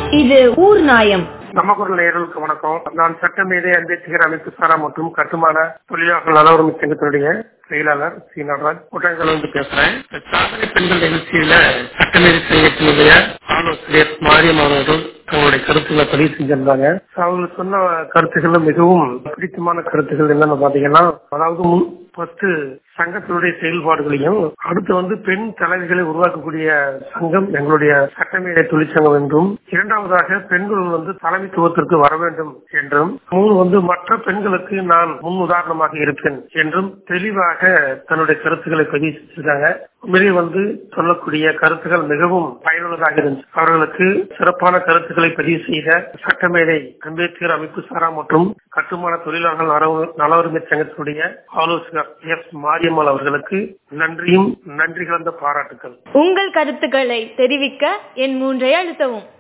இது ஊர் நாயம் நம்ம குரல் நேயர்களுக்கு வணக்கம் நான் சட்டமேதை அம்பேத்கர் அமைப்பு சாரா மற்றும் கட்டுமான தொழிலாளர்கள் நலவரம் சங்கத்தினுடைய செயலாளர் சி நடராஜ் குற்றங்கள் வந்து பேசுறேன் இந்த சாதனை பெண்கள் நிகழ்ச்சியில சட்டமேதை சங்கத்தினுடைய ஆலோசகர் மாரியம் அவர்கள் தங்களுடைய கருத்துக்களை பதிவு செஞ்சிருந்தாங்க அவங்க சொன்ன கருத்துக்கள் மிகவும் பிடித்தமான கருத்துக்கள் என்னன்னு பாத்தீங்கன்னா அதாவது முன் ஃபர்ஸ்ட் சங்கத்தினுடைய செயல்பாடுகளையும் அடுத்து வந்து பெண் தலைவிகளை உருவாக்கக்கூடிய சங்கம் எங்களுடைய சட்டமேடை தொழிற்சங்கம் என்றும் இரண்டாவதாக பெண்கள் வந்து தலைமைத்துவத்திற்கு வர வேண்டும் என்றும் மூணு வந்து மற்ற பெண்களுக்கு நான் முன் உதாரணமாக இருப்பேன் என்றும் தெளிவாக தன்னுடைய கருத்துக்களை பதிவு செஞ்சிருக்காங்க உண்மையிலே வந்து சொல்லக்கூடிய கருத்துக்கள் மிகவும் பயனுள்ளதாக இருந்துச்சு அவர்களுக்கு சிறப்பான கருத்துக்களை பதிவு செய்த சட்டமேடை அம்பேத்கர் அமைப்பு சாரா மற்றும் கட்டுமான தொழிலாளர்கள் நல- நல உரிமை சங்கத்தினுடைய ஆலோசகர் எஸ் மாரியம்மாள் அவர்களுக்கு நன்றியும் நன்றி கலந்த பாராட்டுக்கள் உங்கள் கருத்துக்களை தெரிவிக்க என் மூன்றை அழுத்தவும்